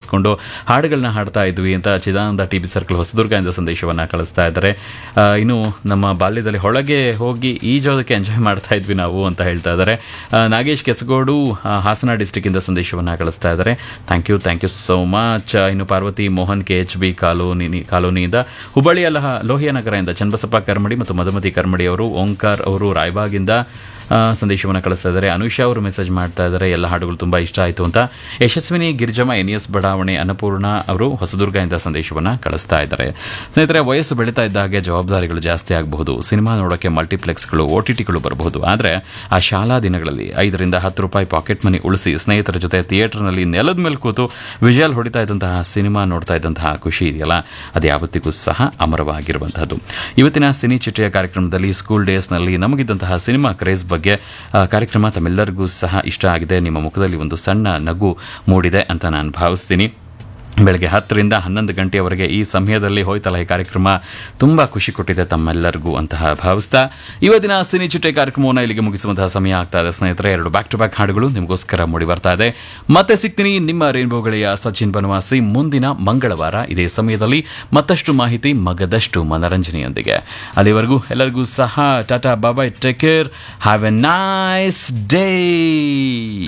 ಕೇಳಿಸ್ಕೊಂಡು ಹಾಡುಗಳನ್ನ ಹಾಡ್ತಾ ಇದ್ವಿ ಅಂತ ಚಿದಾನಂದ ಟಿ ಬಿ ಸರ್ಕಲ್ ಹೊಸದುರ್ಗದಿಂದ ಸಂದೇಶವನ್ನು ಕಳಿಸ್ತಾ ಇದ್ದಾರೆ ಆ, ಇನ್ನು ನಮ್ಮ ಬಾಲ್ಯದಲ್ಲಿ ಹೊಳಗೆ ಹೋಗಿ ಈಜೋದಕ್ಕೆ ಎಂಜಾಯ್ ಮಾಡ್ತಾ ಇದ್ವಿ ನಾವು ಅಂತ ಹೇಳ್ತಾ ಇದ್ದಾರೆ ಆ, ನಾಗೇಶ್ ಕೆಸಗೋಡು ಆ, ಹಾಸನ ಡಿಸ್ಟಿಕ್ಕಿಂದ ಸಂದೇಶವನ್ನು ಕಳಿಸ್ತಾ ಇದ್ದಾರೆ thank you thank you so much ಇನ್ನು Parvathi Mohan K H B colony ಕಾಲೋನಿಯಿಂದ ಹುಬ್ಬಳ್ಳಿಯ ಲಹ ಲೋಹಿಯ ನಗರದಿಂದ ಚನ್ನಬಸಪ್ಪ ಕರ್ಮಡಿ ಮತ್ತು ಮಧುಮತಿ ಕರ್ಮಡಿ ಅವರು ಓಂಕಾರ್ ಅವರು ರಾಯಬಾಗಿಂದ ಆ, ಸಂದೇಶವನ್ನು ಕಳಿಸ್ತಾ ಇದ್ದಾರೆ ಅನುಷಾ ಅವರು ಮೆಸೇಜ್ ಮಾಡ್ತಾ ಇದ್ದಾರೆ ಎಲ್ಲ ಹಾಡುಗಳು ತುಂಬ ಇಷ್ಟ ಆಯಿತು ಅಂತ ಯಶಸ್ವಿನಿ ಗಿರಿಜಮ್ಮ ಎನ್ ಎಸ್ ಬಡಾವಣೆ ಅನ್ನಪೂರ್ಣ ಅವರು ಹೊಸದುರ್ಗದಿಂದ ಸಂದೇಶವನ್ನು ಕಳಿಸ್ತಾ ಇದ್ದಾರೆ ಸ್ನೇಹಿತರೆ ವಯಸ್ಸು ಬೆಳೀತಾ ಇದ್ದ ಹಾಗೆ ಜವಾಬ್ದಾರಿಗಳು ಜಾಸ್ತಿ ಆಗಬಹುದು ಸಿನಿಮಾ ನೋಡೋಕ್ಕೆ ಮಲ್ಟಿಪ್ಲೆಕ್ಸ್ಗಳು ಓ ಟಿ ಟಿಗಳು ಬರಬಹುದು ಆದರೆ ಆ ಶಾಲಾ ದಿನಗಳಲ್ಲಿ ಐದರಿಂದ ಹತ್ತು ರೂಪಾಯಿ ಪಾಕೆಟ್ ಮನಿ ಉಳಿಸಿ ಸ್ನೇಹಿತರ ಜೊತೆ ಥಿಯೇಟರ್ನಲ್ಲಿ ನೆಲದ ಮೇಲೆ ಕೂತು ವಿಜುವಲ್ ಹೊಡಿತಾ ಇದ್ದಂತಹ ಸಿನಿಮಾ ನೋಡ್ತಾ ಇದ್ದಂತಹ ಖುಷಿ ಇದೆಯಲ್ಲ ಅದು ಯಾವತ್ತಿಗೂ ಸಹ ಅಮರವಾಗಿರುವಂತಹದ್ದು ಇವತ್ತಿನ ಸಿನಿ ಚಿಟ್ಟೆಯ ಕಾರ್ಯಕ್ರಮದಲ್ಲಿ ಸ್ಕೂಲ್ ಡೇಸ್ನಲ್ಲಿ ನಮಗಿದ್ದಂತಹ ಸಿನಿಮಾ ಕ್ರೇಜ್ ಬಗ್ಗೆ ಆ, ಕಾರ್ಯಕ್ರಮ ತಮ್ಮೆಲ್ಲರಿಗೂ ಸಹ ಇಷ್ಟ ಆಗಿದೆ ನಿಮ್ಮ ಮುಖದಲ್ಲಿ ಒಂದು ಸಣ್ಣ ನಗು ಮೂಡಿದೆ ಅಂತ ನಾನು ಭಾವಿಸ್ತೀನಿ ಬೆಳಗ್ಗೆ ಹತ್ತರಿಂದ ಹನ್ನೊಂದು ಗಂಟೆಯವರೆಗೆ ಈ ಸಮಯದಲ್ಲಿ ಹೋಯ್ತಲ್ಲ ಈ ಕಾರ್ಯಕ್ರಮ ತುಂಬ ಖುಷಿ ಕೊಟ್ಟಿದೆ ತಮ್ಮೆಲ್ಲರಿಗೂ ಅಂತಹ ಭಾವಿಸ್ತಾ ಇವತ್ತಿನ ಸಿನಿ ಚಿಟ್ಟೆ ಕಾರ್ಯಕ್ರಮವನ್ನು ಇಲ್ಲಿಗೆ ಮುಗಿಸುವಂತಹ ಸಮಯ ಆಗ್ತಾ ಇದೆ ಸ್ನೇಹಿತರೆ ಎರಡು ಬ್ಯಾಕ್ ಟು ಬ್ಯಾಕ್ ಹಾಡುಗಳು ನಿಮಗೋಸ್ಕರ ಮೂಡಿ ಬರ್ತಾ ಇದೆ ಮತ್ತೆ ಸಿಗ್ತೀನಿ ನಿಮ್ಮ ರೇನ್ಬೋ ಗೆಳೆಯ ಸಚಿನ್ ಬನವಾಸಿ ಮುಂದಿನ ಮಂಗಳವಾರ ಇದೇ ಸಮಯದಲ್ಲಿ ಮತ್ತಷ್ಟು ಮಾಹಿತಿ ಮಗದಷ್ಟು ಮನರಂಜನೆಯೊಂದಿಗೆ ಅಲ್ಲಿವರೆಗೂ ಎಲ್ಲರಿಗೂ ಸಹ tata bye bye take care have a nice day